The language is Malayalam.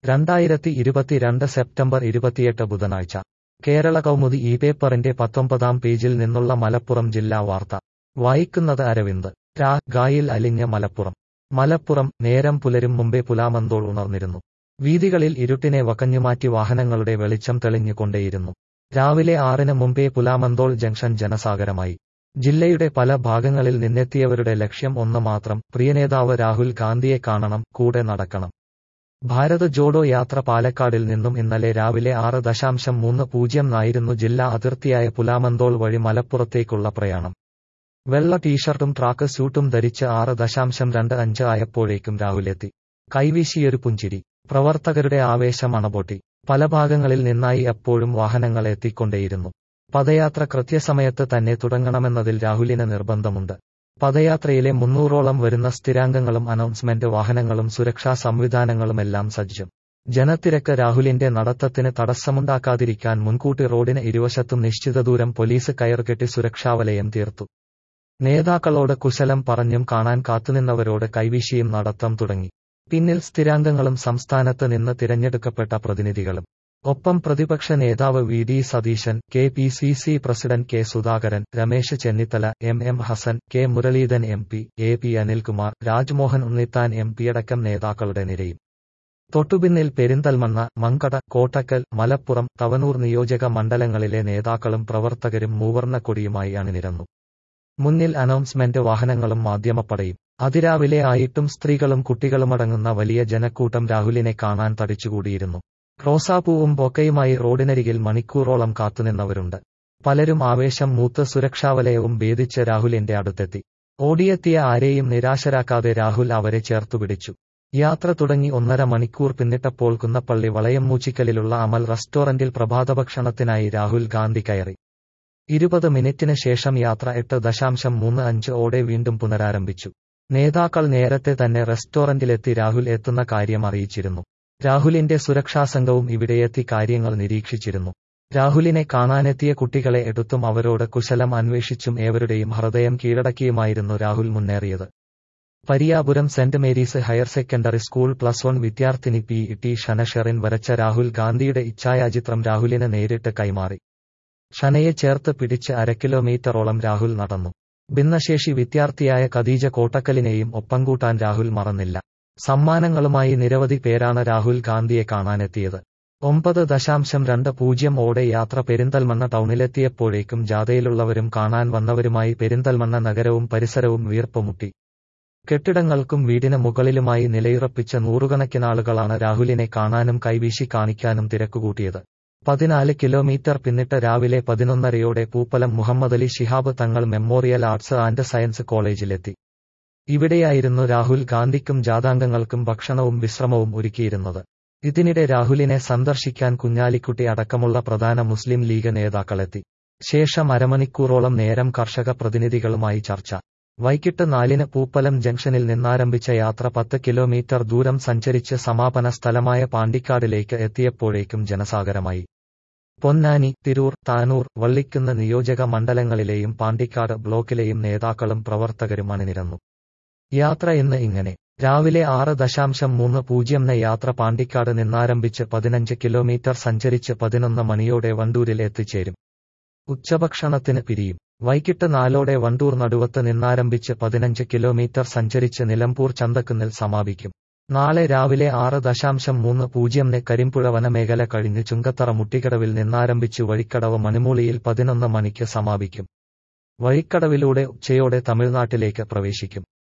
രണ്ടായിരത്തി ഇരുപത്തിരണ്ട് സെപ്റ്റംബർ ഇരുപത്തിയെട്ട് ബുധനാഴ്ച കേരള കൗമുദി ഈ പേപ്പറിന്റെ പത്തൊമ്പതാം പേജിൽ നിന്നുള്ള മലപ്പുറം ജില്ലാ വാർത്ത വായിക്കുന്നത് അരവിന്ദ് രാ ഗായിൽ അലിഞ്ഞ മലപ്പുറം മലപ്പുറം നേരം പുലരും മുമ്പേ പുലാമന്തോൾ ഉണർന്നിരുന്നു വീതികളിൽ ഇരുട്ടിനെ വകഞ്ഞുമാറ്റി വാഹനങ്ങളുടെ വെളിച്ചം തെളിഞ്ഞുകൊണ്ടേയിരുന്നു രാവിലെ ആറിന് മുമ്പേ പുലാമന്തോൾ ജംഗ്ഷൻ ജനസാഗരമായി ജില്ലയുടെ പല ഭാഗങ്ങളിൽ നിന്നെത്തിയവരുടെ ലക്ഷ്യം ഒന്ന് മാത്രം പ്രിയനേതാവ് രാഹുൽ ഗാന്ധിയെ കാണണം കൂടെ നടക്കണം ഭാരത് ജോഡോ യാത്ര പാലക്കാടിൽ നിന്നും ഇന്നലെ രാവിലെ ആറ് ദശാംശം മൂന്ന് പൂജ്യം ആയിരുന്നു ജില്ലാ അതിർത്തിയായ പുലാമന്തോൾ വഴി മലപ്പുറത്തേക്കുള്ള പ്രയാണം വെള്ള ടീഷർട്ടും ട്രാക്ക് സ്യൂട്ടും ധരിച്ച് ആറ് ദശാംശം രണ്ട് അഞ്ച് ആയപ്പോഴേക്കും രാഹുലെത്തി കൈവീശിയൊരു പുഞ്ചിരി പ്രവർത്തകരുടെ ആവേശം അണപൊട്ടി പല ഭാഗങ്ങളിൽ നിന്നായി എപ്പോഴും വാഹനങ്ങൾ എത്തിക്കൊണ്ടേയിരുന്നു പദയാത്ര കൃത്യസമയത്ത് തന്നെ തുടങ്ങണമെന്നതിൽ രാഹുലിന് നിർബന്ധമുണ്ട് പദയാത്രയിലെ മുന്നൂറോളം വരുന്ന സ്ഥിരാംഗങ്ങളും അനൗൺസ്മെന്റ് വാഹനങ്ങളും സുരക്ഷാ സംവിധാനങ്ങളുമെല്ലാം സജ്ജം ജനത്തിരക്ക് രാഹുലിന്റെ നടത്തത്തിന് തടസ്സമുണ്ടാക്കാതിരിക്കാൻ മുൻകൂട്ടി റോഡിന് ഇരുവശത്തും നിശ്ചിത ദൂരം പോലീസ് കയറുകെട്ടി സുരക്ഷാവലയം തീർത്തു നേതാക്കളോട് കുശലം പറഞ്ഞും കാണാൻ കാത്തുനിന്നവരോട് കൈവീശിയും നടത്തം തുടങ്ങി പിന്നിൽ സ്ഥിരാംഗങ്ങളും സംസ്ഥാനത്ത് നിന്ന് തിരഞ്ഞെടുക്കപ്പെട്ട പ്രതിനിധികളും ഒപ്പം പ്രതിപക്ഷ നേതാവ് V D Satheesan K P C C president K Sudhakaran Ramesh Chennithala M M Hassan K Muralidharan M P A P Anilkumar Rajmohan Unnithan M പിയടക്കം നേതാക്കളുടെ നിരയും തൊട്ടുപിന്നിൽ പെരിന്തൽമണ്ണ മങ്കട കോട്ടക്കൽ മലപ്പുറം തവനൂർ നിയോജക മണ്ഡലങ്ങളിലെ നേതാക്കളും പ്രവർത്തകരും മൂവർണ്ണ കൊടിയുമായി അണിനിരന്നു മുന്നിൽ അനൗൺസ്മെന്റ് വാഹനങ്ങളും മാധ്യമപ്പടയും അതിരാവിലെ ആയിട്ടും സ്ത്രീകളും കുട്ടികളുമടങ്ങുന്ന വലിയ ജനക്കൂട്ടം രാഹുലിനെ കാണാൻ തടിച്ചുകൂടിയിരുന്നു റോസാപ്പൂവും ബൊക്കയുമായി റോഡിനരികിൽ മണിക്കൂറോളം കാത്തുനിന്നവരുണ്ട് പലരും ആവേശം മൂത്ത് സുരക്ഷാവലയവും ഭേദിച്ച് രാഹുലിന്റെ അടുത്തെത്തി ഓടിയെത്തിയ ആരെയും നിരാശരാക്കാതെ രാഹുൽ അവരെ ചേർത്തുപിടിച്ചു യാത്ര തുടങ്ങി ഒന്നര മണിക്കൂർ പിന്നിട്ടപ്പോൾ കുന്നപ്പള്ളി വളയം മൂച്ചിക്കലിലുള്ള അമൽ റെസ്റ്റോറന്റിൽ പ്രഭാതഭക്ഷണത്തിനായി രാഹുൽ ഗാന്ധി കയറി ഇരുപത് മിനിറ്റിന് ശേഷം യാത്ര എട്ട് ദശാംശം മൂന്ന് അഞ്ച് ഓടെ വീണ്ടും പുനരാരംഭിച്ചു നേതാക്കൾ നേരത്തെ തന്നെ റെസ്റ്റോറന്റിലെത്തി രാഹുൽ എത്തുന്ന കാര്യം അറിയിച്ചിരുന്നു രാഹുലിന്റെ സുരക്ഷാ സംഘവും ഇവിടെയെത്തി കാര്യങ്ങൾ നിരീക്ഷിച്ചിരുന്നു രാഹുലിനെ കാണാനെത്തിയ കുട്ടികളെ എടുത്തും അവരോട് കുശലം അന്വേഷിച്ചും ഏവരുടെയും ഹൃദയം കീഴടക്കിയുമായിരുന്നു രാഹുൽ മുന്നേറിയത് Pariyapuram saint Mary's higher secondary school plus one വിദ്യാർത്ഥിനി പി ടി ഷനഷെറിൻ വരച്ച രാഹുൽ ഗാന്ധിയുടെ ഇച്ഛായാചിത്രം രാഹുലിന് നേരിട്ട് കൈമാറി ഷനയെ ചേർത്ത് പിടിച്ച് അര കിലോമീറ്ററോളം രാഹുൽ നടന്നു ഭിന്നശേഷി വിദ്യാർത്ഥിയായ ഖദീജ കോട്ടക്കലിനെയും ഒപ്പം കൂട്ടാൻ രാഹുൽ മറന്നില്ല സമ്മാനങ്ങളുമായി നിരവധി പേരാണ് രാഹുൽ ഗാന്ധിയെ കാണാനെത്തിയത് ഒമ്പത് ദശാംശം രണ്ട് പൂജ്യം ഓടെ യാത്ര പെരിന്തൽമണ്ണ ടൗണിലെത്തിയപ്പോഴേക്കും ജാഥയിലുള്ളവരും കാണാൻ വന്നവരുമായി പെരിന്തൽമണ്ണ നഗരവും പരിസരവും വീർപ്പുമുട്ടി കെട്ടിടങ്ങൾക്കും വീടിന് മുകളിലുമായി നിലയുറപ്പിച്ച നൂറുകണക്കിനാളുകളാണ് രാഹുലിനെ കാണാനും കൈവീശി കാണിക്കാനും തിരക്കുകൂട്ടിയത് പതിനാല് കിലോമീറ്റർ പിന്നിട്ട് രാവിലെ പതിനൊന്നരയോടെ പൂപ്പലം Muhammad Ali Shihab Thangal memorial arts and science കോളേജിലെത്തി ഇവിടെയായിരുന്നു രാഹുൽ ഗാന്ധിക്കും ജാഥാംഗങ്ങൾക്കും ഭക്ഷണവും വിശ്രമവും ഒരുക്കിയിരുന്നത് ഇതിനിടെ രാഹുലിനെ സന്ദർശിക്കാൻ കുഞ്ഞാലിക്കുട്ടി അടക്കമുള്ള പ്രധാന മുസ്ലിം ലീഗ് നേതാക്കളെത്തി ശേഷം അരമണിക്കൂറോളം നേരം കർഷക പ്രതിനിധികളുമായി ചർച്ച വൈകിട്ട് നാലിന് പൂപ്പലം ജംഗ്ഷനിൽ നിന്നാരംഭിച്ച യാത്ര പത്ത് കിലോമീറ്റർ ദൂരം സഞ്ചരിച്ച് സമാപന സ്ഥലമായ പാണ്ടിക്കാടിലേക്ക് എത്തിയപ്പോഴേക്കും ജനസാഗരമായി പൊന്നാനി തിരൂർ താനൂർ വള്ളിക്കുന്ന് നിയോജക മണ്ഡലങ്ങളിലെയും പാണ്ടിക്കാട് ബ്ലോക്കിലെയും നേതാക്കളും പ്രവർത്തകരും അണിനിരന്നു യാത്ര ഇന്ന് ഇങ്ങനെ രാവിലെ ആറ് ദശാംശം മൂന്ന് പൂജ്യം യാത്ര പാണ്ടിക്കാട് നിന്നാരംഭിച്ച് പതിനഞ്ച് കിലോമീറ്റർ സഞ്ചരിച്ച് പതിനൊന്ന് മണിയോടെ വണ്ടൂരിൽ എത്തിച്ചേരും ഉച്ചഭക്ഷണത്തിന് പിരിയും വൈകിട്ട് നാലോടെ വണ്ടൂർ നടുവത്ത് നിന്നാരംഭിച്ച് പതിനഞ്ച് കിലോമീറ്റർ സഞ്ചരിച്ച് നിലമ്പൂർ ചന്തക്കുന്നിൽ സമാപിക്കും നാളെ രാവിലെ ആറ് ദശാംശം മൂന്ന് പൂജ്യംന് കരിമ്പുഴ വനമേഖല കഴിഞ്ഞ് ചുങ്കത്തറ മുട്ടിക്കടവിൽ നിന്നാരംഭിച്ച് വഴിക്കടവ് മണിമൂളിയിൽ പതിനൊന്ന് മണിക്ക് സമാപിക്കും വഴിക്കടവിലൂടെ ഉച്ചയോടെ തമിഴ്നാട്ടിലേക്ക് പ്രവേശിക്കും